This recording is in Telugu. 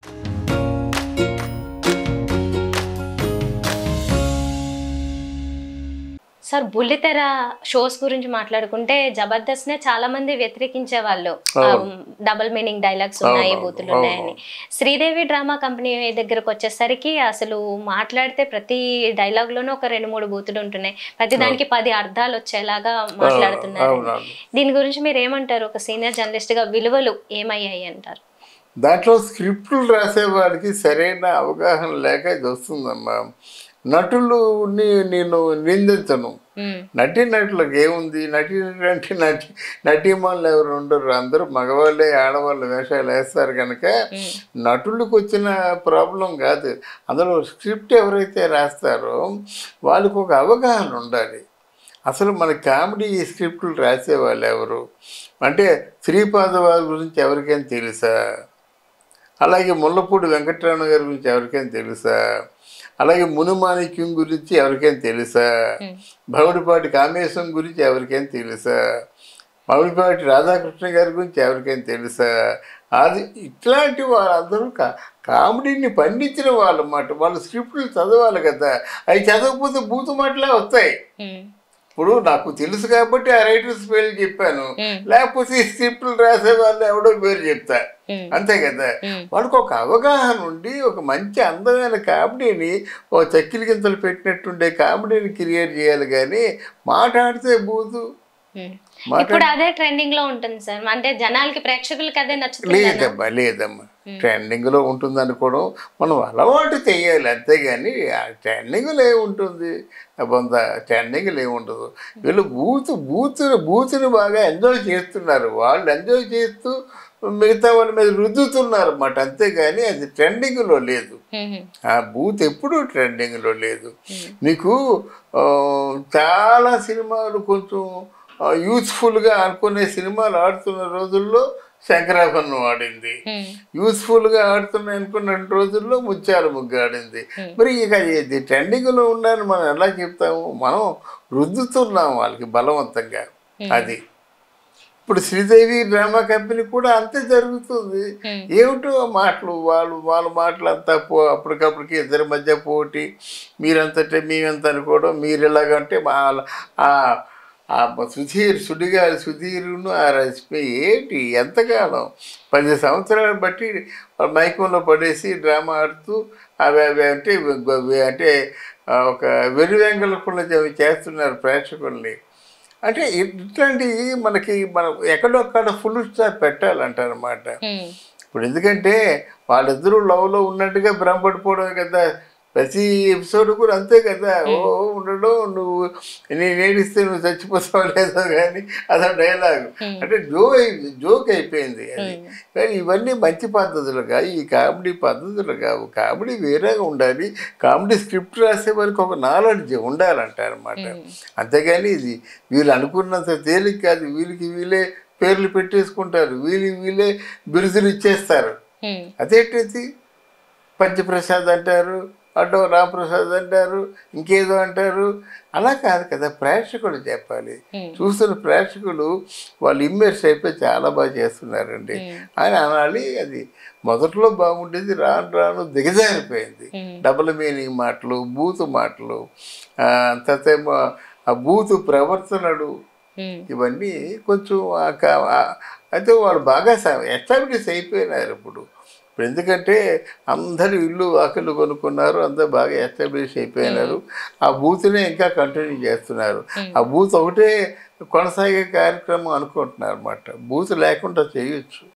సార్ బుల్లితెర షోస్ గురించి మాట్లాడుకుంటే జబర్దస్త్ నే చాలా మంది వ్యతిరేకించే వాళ్ళు డబుల్ మీనింగ్ డైలాగ్స్ ఉన్నాయి అవును, బూతులు అవును. ఉన్నాయని శ్రీదేవి డ్రామా కంపెనీ దగ్గరకు వచ్చేసరికి అసలు మాట్లాడితే ప్రతి డైలాగ్ లోనూ ఒక రెండు మూడు బూతులు ఉంటున్నాయి ప్రతి దానికి పది అర్థాలు వచ్చేలాగా మాట్లాడుతున్నారు అవునవును దీని గురించి మీరు ఏమంటారు ఒక సీనియర్ జర్నలిస్ట్ గా విలువలు ఏమయ్యాయి అంటారు దాంట్లో స్క్రిప్టులు రాసేవాడికి సరైన అవగాహన లేక ఇది వస్తుందమ్మా నటులుని నేను నిందించను ఉమ్, నటి నటులకు ఏముంది నటి అంటే నటి నటీమణులు ఎవరు ఉండరు అందరూ మగవాళ్ళే ఆడవాళ్ళు వేషాలు వేస్తారు కనుక నటులకు వచ్చిన ప్రాబ్లం కాదు అందులో స్క్రిప్ట్ ఎవరైతే రాస్తారో వాళ్ళకు ఒక అవగాహన ఉండాలి అసలు మన కామెడీ స్క్రిప్టులు రాసేవాళ్ళు ఎవరు అంటే శ్రీపాద వారి గురించి ఎవరికైనా తెలుసా అలాగే ముల్లపూడి వెంకటరమణ గారి గురించి ఎవరికైనా తెలుసా అలాగే మునుమాణిక్యం గురించి ఎవరికైనా తెలుసా భవుడిపాటి కామేశం గురించి ఎవరికైనా తెలుసా భవుడిపాటి రాధాకృష్ణ గారి గురించి ఎవరికైనా తెలుసా అది ఇట్లాంటి వాళ్ళందరూ కా కామెడీని పండించిన వాళ్ళమాట వాళ్ళు స్క్రిప్టులు చదవాలి కదా అవి చదవకపోతే బూతు మాటలే వస్తాయి ఉమ్, ఇప్పుడు నాకు తెలుసు కాబట్టి ఆ రైటర్స్ పేర్లు చెప్పాను ఉమ్, లేకపోతే ఈ స్క్రిప్టులు రాసే వాళ్ళు ఎవడో పేరు చెప్తా ఉమ్, అంతే కదా ఉమ్, వాళ్ళకి ఒక అవగాహన ఉండి ఒక మంచి అందమైన కామెడీని ఓ చక్కిలి గింతలు పెట్టినట్టుండే కామెడీని క్రియేట్ చేయాలి కానీ మాట్లాడితే బూతు ఉమ్. మాట ఇప్పుడు అదే ట్రెండింగ్ లో ఉంటుంది సార్ అంటే జనాలకి ప్రేక్షకులకి అదే నచ్చుతుంది లేదమ్మా లేదమ్మా ట్రెండింగ్లో ఉంటుంది అనుకోవడం మనం అలవాటు చేయాలి అంతేగాని ఆ ట్రెండింగ్లో ఏముంటుంది బొంద ట్రెండింగ్లో ఏముండదు వీళ్ళు బూత్ బూత్ బూత్ని బాగా ఎంజాయ్ చేస్తున్నారు వాళ్ళు ఎంజాయ్ చేస్తూ మిగతా వాళ్ళ మీద రుద్దుతున్నారు అన్నమాట అంతేగాని అది ట్రెండింగ్లో లేదు ఉమ్, ఆ బూత్ ఎప్పుడూ ట్రెండింగ్లో లేదు మీకు ఆ, చాలా సినిమాలు కొంచెం యూత్ఫుల్గా అనుకునే సినిమాలు ఆడుతున్న రోజుల్లో శంకరాభరణం ఆడింది ఉమ్, యూస్ఫుల్గా ఆడుతున్నాయి అనుకున్న రోజుల్లో ముత్యాల ముగ్గు ఆడింది మరి ఇక ఇది ట్రెండింగ్లో ఉందని మనం ఎలా చెప్తాము మనం రుద్దుతున్నాం వాళ్ళకి బలవంతంగా అది ఇప్పుడు శ్రీదేవి డ్రామా కంపెనీ కూడా అంతే జరుగుతుంది ఉమ్, ఏమిటో ఆ మాటలు వాళ్ళు వాళ్ళ మాటలు అంతా పో అప్పటికప్పటికి ఇద్దరి మధ్య పోటీ మీరంతటే మేమెంత అనుకోవడం మీరు ఎలాగంటే మా ఆ ఆ సుధీర్ సుడిగారి సుధీరును ఆ రష్మి ఏంటి ఎంతకాలం పది సంవత్సరాలు బట్టి మైకంలో పడేసి డ్రామా ఆడుతూ అవి అవి అంటే అవి అంటే ఆ, ఒక వెర్రివెంగళకుండా చేస్తున్నారు ప్రేక్షకుల్ని అంటే ఇట్లాంటివి మనకి మనం ఎక్కడొక్కడ ఫుల్ స్టాప్ పెట్టాలంటారనమాట ఉమ్, ఇప్పుడు ఎందుకంటే వాళ్ళిద్దరూ లవ్లో ఉన్నట్టుగా భ్రమపడిపోవడం కదా ప్రతి ఎపిసోడ్ కూడా అంతే కదా ఓ ఉండడం నువ్వు నేను ఏడిస్తే నువ్వు చచ్చిపోతావు లేదో కానీ అదో డైలాగ్ అంటే జో అయి జోక్ అయిపోయింది అది కానీ ఇవన్నీ మంచి పద్ధతులు కావు ఈ కామెడీ పద్ధతులు కావు కామెడీ వేరేగా ఉండాలి కామెడీ స్క్రిప్ట్ రాసే వరకు ఒక నాలెడ్జ్ ఉండాలంటారనమాట అంతేగాని ఇది వీళ్ళు అనుకున్నంత తేలిక కాదు వీళ్ళకి వీళ్ళే పేర్లు పెట్టేసుకుంటారు వీళ్ళకి వీళ్ళే బిరుదులు ఇచ్చేస్తారు ఉమ్, అదేంటిది పంచప్రసాద్ అంటారు అటో రామప్రసాద్ అంటారు ఇంకేదో అంటారు అలా కాదు కదా ప్రేక్షకులు చెప్పాలి ఉమ్, చూస్తున్న ప్రేక్షకులు వాళ్ళు ఇమ్మర్స్ అయిపోయి చాలా బాగా చేస్తున్నారండి ఆయన అనాలి అది మొదట్లో బాగుండేది రాను రాను దిగజారిపోయింది ఉమ్, డబుల్ మీనింగ్ మాటలు బూతు మాటలు ఆ, తర్వాత ఏమో ఆ బూతు ప్రవర్తనలు ఉమ్, ఇవన్నీ కొంచెం ఆ క- ఆ- అయితే వాళ్ళు బాగా ఎస్టాబ్లిష్ అయిపోయినారు ఇప్పుడు ఇప్పుడు ఎందుకంటే అందరూ ఇల్లు వాకిళ్ళు కొనుక్కున్నారు అందరూ బాగా ఎస్టాబ్లిష్ అయిపోయినారు ఆ బూత్నే ఇంకా కంటిన్యూ చేస్తున్నారు ఆ బూత్ ఒకటే కొనసాగే కార్యక్రమం అనుకుంటున్నారు అనమాట బూత్ లేకుండా చేయొచ్చు